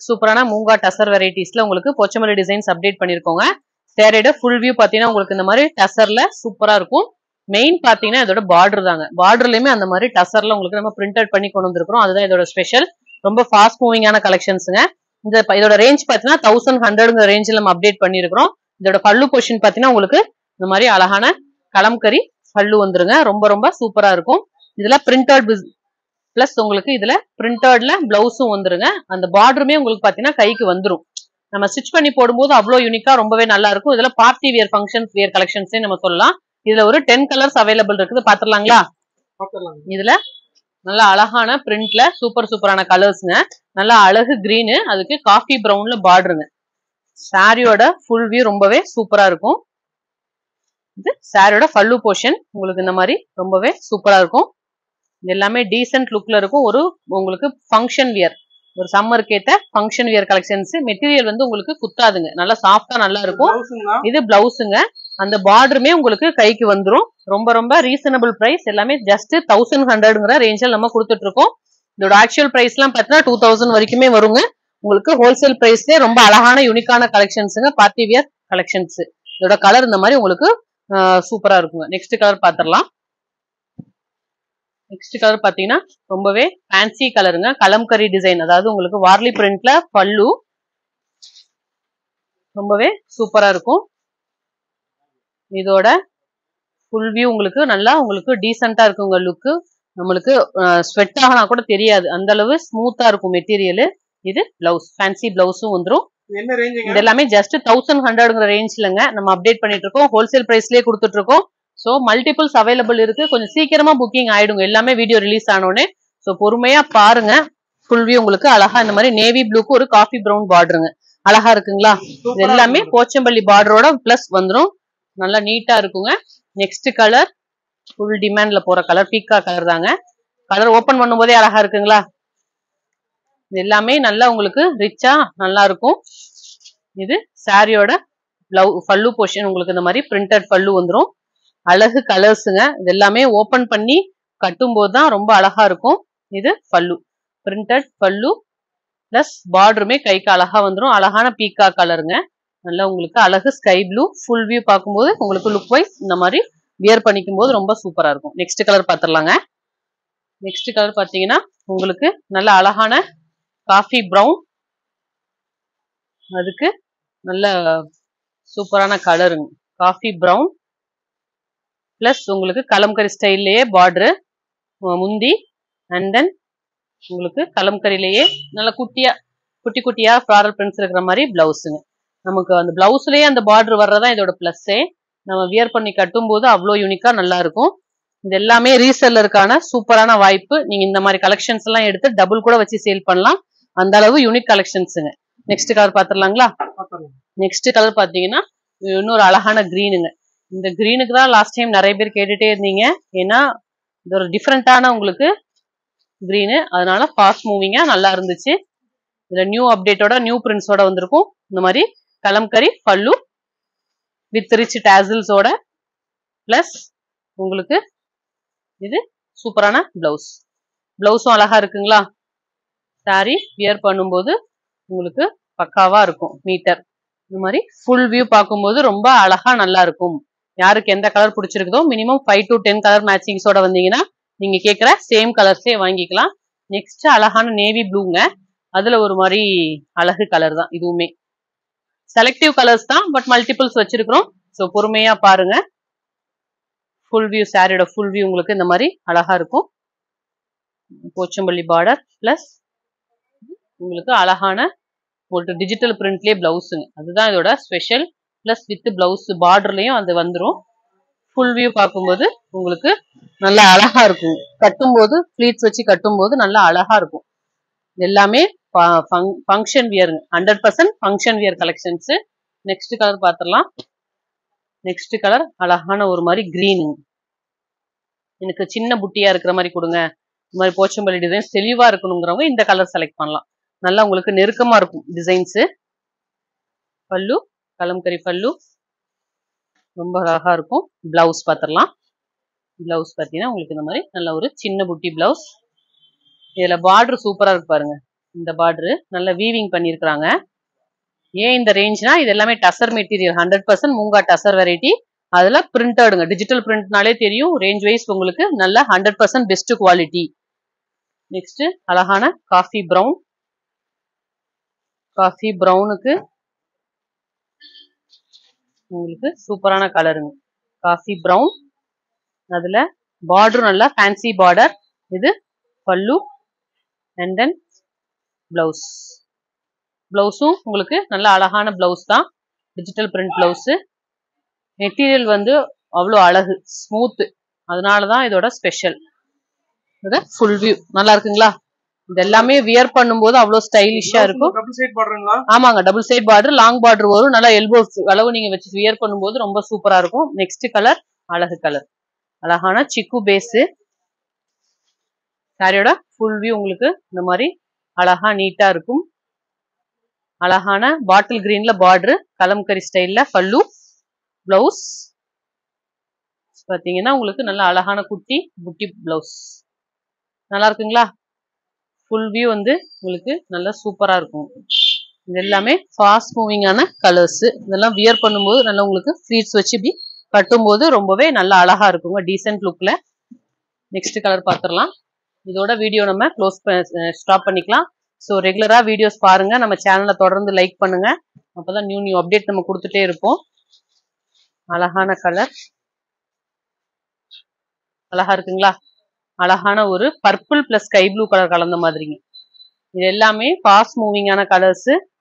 சூப்பரான மூங்கா டசர் வெரைட்டிஸ்ல உங்களுக்கு போச்சமல்லி டிசைன்ஸ் அப்டேட் பண்ணிருக்கோங்க சேரீட ஃபுல் வியூ பாத்தீங்கன்னா உங்களுக்கு இந்த மாதிரி டசர்ல சூப்பரா இருக்கும் மெயின் பாத்தீங்கன்னா இதோட பார்டர் தாங்க பார்டர்லயுமே அந்த மாதிரி டசர்ல உங்களுக்கு நம்ம பிரிண்டட் பண்ணி கொண்டு வந்திருக்கிறோம் அதுதான் இதோட ஸ்பெஷல் ரொம்ப ஃபாஸ்ட் மூவிங்கான கலெக்ஷன்ஸுங்க இந்த ப- இதோட ரேஞ்ச் பாத்தீங்கன்னா தௌசண்ட் ஹண்ட்ரட்ங்கிற ரேஞ்சில் நம்ம அப்டேட் பண்ணிருக்கிறோம் இதோட பல்லு பொசிஷன் பாத்தீங்கன்னா உங்களுக்கு இந்த மாதிரி அழகான கலம்கரி பல்லு வந்துருங்க ரொம்ப ரொம்ப சூப்பரா இருக்கும் இதுல பிரிண்டட் பிளஸ் உங்களுக்கு இதுல பிரிண்டட்ல பிளவுஸும் வந்துருங்க அந்த பார்டருமே உங்களுக்கு பாத்தீங்கன்னா கைக்கு வந்துரும் நம்ம ஸ்டிச் பண்ணி போடும்போது அவ்வளோ யூனிக்கா ரொம்பவே நல்லா இருக்கும் இதுல பார்ட்டி வியர் ஃபங்க்ஷன் வியர் கலெக்ஷன்ஸே நம்ம சொல்லலாம் இதுல ஒரு டென் கலர்ஸ் அவைலபிள் இருக்குது பாத்துடலாங்களா பாத்துடலாம் இதுல நல்ல அழகான பிரிண்ட்ல சூப்பர் சூப்பரான கலர்ஸ்ங்க நல்ல அழகு கிரீனு அதுக்கு காஃபி ப்ரௌன்ல பார்டருங்க சாரியோட ஃபுல் வியூ ரொம்பவே சூப்பரா இருக்கும் இது சாரியோட பல்லு போர்ஷன் உங்களுக்கு இந்த மாதிரி ரொம்பவே சூப்பரா இருக்கும் இது எல்லாமே டீசென்ட் லுக்ல இருக்கும் ஒரு உங்களுக்கு ஃபங்க்ஷன் வியர் ஒரு சம்மருக்கு ஏத்த ஃபங்க்ஷன் வியர் கலெக்ஷன்ஸ் மெட்டீரியல் வந்து உங்களுக்கு குத்தாதுங்க நல்லா சாஃப்டா நல்லா இருக்கும் பிளவுஸுங்களா இது பிளவுஸுங்க அந்த பார்டருமே உங்களுக்கு கைக்கு வந்துரும் ரொம்ப ரொம்ப ரீசனபிள் பிரைஸ் எல்லாமே ஜஸ்ட் தௌசண்ட் ஹண்ட்ரட்ங்கிற ரேஞ்சில் நம்ம கொடுத்துட்டு இருக்கோம் இதோட ஆக்சுவல் பிரைஸ் எல்லாம் பார்த்தீங்கன்னா டூ தௌசண்ட் வரைக்குமே வருங்க உங்களுக்கு ஹோல்சேல் பிரைஸ்லேயே ரொம்ப அழகான யூனிக்கான கலெக்ஷன்ஸுங்க பார்ட்டி வியர் கலெக்ஷன்ஸ் இதோட கலர் இந்த மாதிரி உங்களுக்கு சூப்பரா இருக்குங்க நெக்ஸ்ட் கலர் பார்த்துடலாம் நெக்ஸ்ட் கலர் பாத்தீங்கன்னா ரொம்பவே ஃபேன்சி கலருங்க கலம்கரி டிசைன் அதாவது உங்களுக்கு வார்லி பிரிண்ட்ல பல்லு ரொம்பவே சூப்பரா இருக்கும் இதோட ஃபுல் வியூ உங்களுக்கு நல்லா உங்களுக்கு டீசெண்டா இருக்குங்க லுக்கு நம்மளுக்கு ஸ்வெட் ஆகினா கூட தெரியாது அந்த அளவு ஸ்மூத்தா இருக்கும் மெட்டீரியல் இது பிளவுஸ் ஃபேன்சி பிளவுஸும் வந்துரும் இது என்ன ரேஞ்சுங்க இது எல்லாமே ஜஸ்ட் தௌசண்ட் ஹண்ட்ரட்ங்கிற ரேஞ்ச்லங்க நம்ம அப்டேட் பண்ணிட்டு இருக்கோம் ஹோல்சேல் பிரைஸ்லயே கொடுத்துட்டு இருக்கோம் ஸோ மல்டிபிள்ஸ் அவைலபிள் இருக்கு கொஞ்சம் சீக்கிரமா புக்கிங் ஆயிடுங்க எல்லாமே வீடியோ ரிலீஸ் ஆனோடனே ஸோ பொறுமையா பாருங்க ஃபுல் வியூ உங்களுக்கு அழகா இந்த மாதிரி நேவி ப்ளூக்கு ஒரு காஃபி ப்ரௌன் பார்டருங்க அழகா இருக்குங்களா இது சூப்பரா எல்லாமே இருக்கு. போச்சம்பள்ளி பார்டரோட பிளஸ் வந்துரும் நல்லா நீட்டா இருக்குங்க நெக்ஸ்ட் கலர் ஃபுல் டிமாண்ட்ல போற கலர் பீக்கா கலர் தாங்க கலர் ஓபன் பண்ணும்போதே அழகா இருக்குங்களா இது எல்லாமே நல்லா உங்களுக்கு ரிச்சா நல்லா இருக்கும் இது சாரியோட பிளவு பல்லு போர்ஷன் உங்களுக்கு இந்த மாதிரி பிரிண்டட் பல்லு வந்துரும் அழகு கலர்ஸுங்க இது எல்லாமே ஓபன் பண்ணி கட்டும்போது தான் ரொம்ப அழகா இருக்கும் இது பல்லு பிரிண்டட் பல்லு பிளஸ் பார்டருமே கைக்கு அழகா வந்துரும் அழகான பீக்கா கலருங்க நல்லா உங்களுக்கு அழகு ஸ்கை ப்ளூ ஃபுல் வியூ பார்க்கும்போது உங்களுக்கு லுக் வைஸ் இந்த மாதிரி வியர் பண்ணிக்கும் போது ரொம்ப சூப்பரா இருக்கும் நெக்ஸ்ட் கலர் பார்த்துடலாங்க நெக்ஸ்ட் கலர் பார்த்தீங்கன்னா உங்களுக்கு நல்ல அழகான காஃபி ப்ரௌன் அதுக்கு நல்ல சூப்பரான கலருங்க காஃபி ப்ரௌன் ப்ளஸ் உங்களுக்கு கலம்கரி ஸ்டைல்லையே பார்டரு முந்தி அண்ட் தென் உங்களுக்கு கலம்கரிலேயே நல்ல குட்டியா குட்டி குட்டியா ஃப்ளாரல் பிரிண்ட்ஸ் இருக்கிற மாதிரி பிளவுஸுங்க நமக்கு அந்த பிளவுஸ்லயே அந்த பார்டர் வர்றதா இதோட பிளஸ்ஸே நம்ம வியர் பண்ணி கட்டும்போது அவ்வளோ யூனிக்கா நல்லா இருக்கும் இது எல்லாமே ரீசெல்லருக்கான சூப்பரான வாய்ப்பு நீங்க இந்த மாதிரி கலெக்ஷன்ஸ் எல்லாம் எடுத்து டபுள் கூட வச்சு சேல் பண்ணலாம் அந்த அளவு யூனிக் கலெக்ஷன்ஸுங்க நெக்ஸ்ட் கலர் பாத்துடலாங்களா பாத்துடலாம். நெக்ஸ்ட் கலர் பாத்தீங்கன்னா இன்னொரு அழகான கிரீனுங்க இந்த கிரீனுக்கு தான் லாஸ்ட் டைம் நிறைய பேர் கேட்டுட்டே இருந்தீங்க ஏன்னா இது ஒரு டிஃப்ரெண்டான உங்களுக்கு கிரீனு அதனால ஃபாஸ்ட் மூவிங்கா நல்லா இருந்துச்சு இதுல நியூ அப்டேட்டோட நியூ பிரிண்ட்ஸோட வந்திருக்கும் இந்த மாதிரி கலம்கரி பல்லு வித் ரிச் டேசில்ஸோட பிளஸ் உங்களுக்கு இது சூப்பரான பிளவுஸ் பிளவுஸும் அழகா இருக்குங்களா சாரி வியர் பண்ணும்போது உங்களுக்கு பக்காவா இருக்கும் மீட்டர் இந்த மாதிரி ஃபுல் வியூ பார்க்கும்போது ரொம்ப அழகா நல்லா இருக்கும் யாருக்கு எந்த கலர் பிடிச்சிருக்குதோ minimum five to ten colour மேட்சிங்ஸோட வந்தீங்கன்னா நீங்க கேட்குற சேம் கலர்ஸே வாங்கிக்கலாம் நெக்ஸ்ட் அழகான நேவி ப்ளூங்க அதுல ஒரு மாதிரி அழகு கலர் தான் இதுவுமே செலக்டிவ் கலர்ஸ் தான் பட் மல்டிபிள்ஸ் வச்சிருக்கிறோம் ஸோ பொறுமையா பாருங்க ஃபுல் வியூ சாரியோட ஃபுல் வியூ உங்களுக்கு இந்த மாதிரி அழகா இருக்கும் போச்சம்பள்ளி பார்டர் பிளஸ் உங்களுக்கு அழகான ஒரு டிஜிட்டல் பிரிண்ட்லயே பிளவுஸுங்க அதுதான் இதோட ஸ்பெஷல் பிளஸ் வித் பிளவுஸ் பார்டர்லயும் அது வந்துரும் ஃபுல் வியூ பார்க்கும்போது உங்களுக்கு நல்லா அழகா இருக்கும் கட்டும்போது ஃபிளீட்ஸ் வச்சு கட்டும்போது நல்லா அழகா இருக்கும் இது எல்லாமே ஃபங்க்ஷன் வியருங்க hundred percent function wear collections next colour பார்த்துடலாம் நெக்ஸ்ட் கலர் அழகான ஒரு மாதிரி கிரீனுங்க எனக்கு சின்ன புட்டியா இருக்கிற மாதிரி கொடுங்க இந்த மாதிரி போச்சம்பள்ளி டிசைன்ஸ் தெளிவா இருக்கணுங்கிறவங்க இந்த கலர் செலக்ட் பண்ணலாம் நல்லா உங்களுக்கு நெருக்கமா இருக்கும் டிசைன்ஸ் பல்லு கலம்கரி பல்லு ரொம்ப அழகா இருக்கும் பிளவுஸ் பார்த்துடலாம் பிளவுஸ் பார்த்தீங்கன்னா உங்களுக்கு இந்த மாதிரி நல்ல ஒரு சின்ன புட்டி பிளவுஸ் இதுல பார்டர் சூப்பரா இருக்கு பாருங்க இந்த பார்டரு நல்ல வீவிங் பண்ணியிருக்கிறாங்க ஏன் இந்த ரேஞ்ச்னா இது எல்லாமே tussar material hundred percent moonga tussar variety அதுல பிரிண்டடுங்க டிஜிட்டல் பிரிண்ட்னாலே தெரியும் ரேஞ்ச் வைஸ் உங்களுக்கு நல்ல hundred percent best quality next அழகான காஃபி ப்ரௌன் காஃபி ப்ரௌனுக்கு உங்களுக்கு சூப்பரான கலருங்க காஃபி ப்ரௌன் அதுல பார்டரும் நல்லா ஃபேன்சி பார்டர் இது பல்லு அண்ட் தென் பிளவுஸ் பிளவுஸும் உங்களுக்கு நல்ல அழகான பிளவுஸ் தான் டிஜிட்டல் பிரிண்ட் பிளவுஸ் மெட்டீரியல் வந்து அவ்வளோ அழகு ஸ்மூத்து அதனால தான் இதோட ஸ்பெஷல் இது ஃபுல் வியூ நல்லா இருக்குங்களா இது எல்லாமே வியர் பண்ணும்போது அவ்வளோ ஸ்டைலிஷா இருக்கும் டபுள் சைட் பாடுறீங்களா ஆமாங்க double side border long border வரும் நல்லா எல்போ அளவு நீங்க வச்சு வியர் பண்ணும்போது ரொம்ப சூப்பரா இருக்கும் நெக்ஸ்ட் கலர் அழகு கலர் அழகான சிக்கு பேஸு சாரியோட ஃபுல் வியூ உங்களுக்கு இந்த மாதிரி அழகா நீட்டா இருக்கும் அழகான பாட்டில் கிரீன்ல பார்டர் கலம்கரி ஸ்டைல்ல பல்லு பிளவுஸ் பாத்தீங்கன்னா உங்களுக்கு நல்ல அழகான குட்டி புட்டி பிளவுஸ் நல்லா இருக்குங்களா ஃபுல் வியூ வந்து உங்களுக்கு நல்லா சூப்பரா இருக்கும் இது எல்லாமே ஃபாஸ்ட் மூவிங்கான கலர்ஸ் இதெல்லாம் வியர் பண்ணும்போது நல்லா உங்களுக்கு ஃப்ளீட்ஸ் வச்சு இப்படி கட்டும்போது ரொம்பவே நல்லா அழகா இருக்குங்க டீசென்ட் லுக்ல நெக்ஸ்ட் கலர் பார்த்துடலாம் இதோட வீடியோ நம்ம க்ளோஸ் ஸ்டாப் பண்ணிக்கலாம் ஸோ ரெகுலரா வீடியோஸ் பாருங்க நம்ம சேனலை தொடர்ந்து லைக் பண்ணுங்க அப்பதான் நியூ நியூ அப்டேட் நம்ம கொடுத்துட்டே இருப்போம் அழகான கலர் அழகா இருக்குங்களா அழகான ஒரு purple plus sky blue colour கலந்த மாதிரிங்க இது எல்லாமே ஃபாஸ்ட் மூவிங்கான கலர்ஸ்